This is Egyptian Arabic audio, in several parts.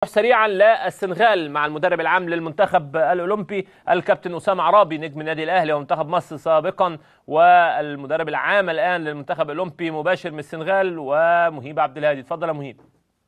سريعا للسنغال مع المدرب العام للمنتخب الاولمبي الكابتن اسامه عرابي نجم النادي الاهلي ومنتخب مصر سابقا والمدرب العام الان للمنتخب الاولمبي مباشر من السنغال ومهيب عبد الهادي اتفضل يا مهيب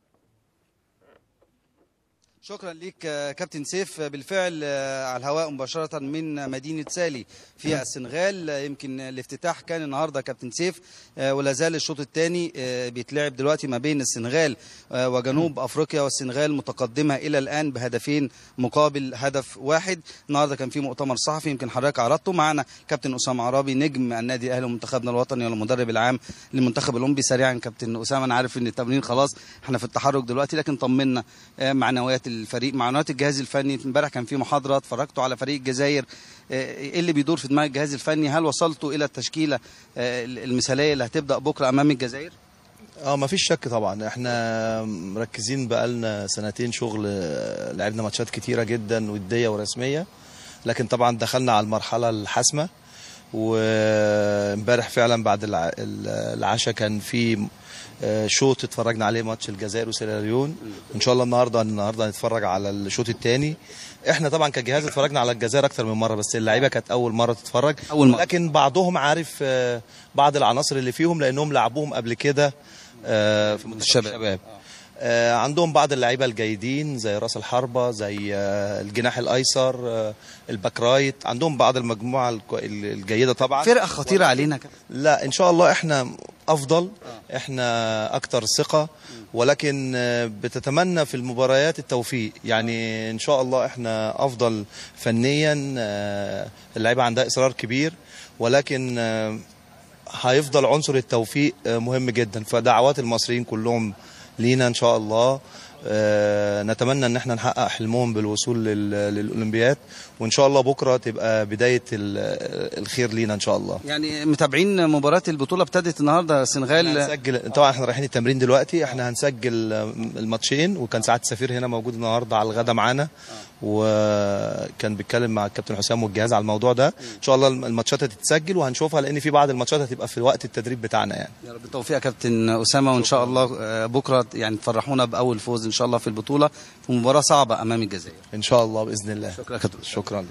شكرا ليك كابتن سيف بالفعل على الهواء مباشرة من مدينة سالي في السنغال يمكن الافتتاح كان النهاردة كابتن سيف ولا زال الشوط الثاني بيتلعب دلوقتي ما بين السنغال وجنوب أفريقيا والسنغال متقدمة إلى الآن بهدفين مقابل هدف واحد النهاردة كان في مؤتمر صحفي يمكن حضرتك عرضته معنا كابتن أسامة عرابي نجم النادي الأهلي ومنتخبنا الوطني والمدرب العام للمنتخب الأولمبي سريعا كابتن أسامة أنا عارف إن التمرين خلاص احنا في التحرك دلوقتي لكن طمنا معنويات الفريق معنويات الجهاز الفني امبارح كان في محاضره اتفرجتوا على فريق الجزائر ايه اللي بيدور في دماغ الجهاز الفني هل وصلتوا الى التشكيله المثاليه اللي هتبدا بكره امام الجزائر اه ما فيش شك طبعا احنا مركزين بقالنا سنتين شغل لعبنا ماتشات كتيره جدا وديه ورسميه لكن طبعا دخلنا على المرحله الحاسمه وامبارح فعلا بعد العشاء كان في شوط اتفرجنا عليه ماتش الجزائر وسيراليون ان شاء الله النهارده النهارده هنتفرج على الشوط الثاني احنا طبعا كجهاز اتفرجنا على الجزائر اكتر من مره بس اللعيبه كانت اول مره تتفرج أول مرة. لكن بعضهم عارف بعض العناصر اللي فيهم لانهم لعبوهم قبل كده في منتخب الشباب. الشباب آه، عندهم بعض اللعيبه الجيدين زي راس الحربه زي آه، الجناح الايسر آه، الباك رايت عندهم بعض المجموعه الكو- الجيده طبعا فرقه خطيره علينا كابتن لا ان شاء الله احنا افضل احنا اكتر ثقه ولكن آه، بتتمنى في المباريات التوفيق يعني ان شاء الله احنا افضل فنيا آه، اللعيبه عندها اصرار كبير ولكن آه، هيفضل عنصر التوفيق آه، مهم جدا فدعوات المصريين كلهم لينا ان شاء الله آه، نتمنى ان احنا نحقق حلمهم بالوصول لل- للاولمبياد وان شاء الله بكره تبقى بدايه ال- الخير لينا ان شاء الله يعني متابعين مباراه البطوله ابتدت النهارده السنغال هنسجل طبعا احنا رايحين التمرين دلوقتي احنا هنسجل الماتشين وكان سعاده السفير هنا موجود النهارده على الغدا معانا وكان بيتكلم مع الكابتن حسام والجهاز على الموضوع ده ان شاء الله الماتشات هتتسجل وهنشوفها لان في بعض الماتشات هتبقى في وقت التدريب بتاعنا يعني يا رب التوفيق يا كابتن اسامه وان شاء الله آه، بكره يعني تفرحونا باول فوز ان شاء الله في البطوله في مباراه صعبه امام الجزائر ان شاء الله باذن الله شكرا يا كابتن شكرا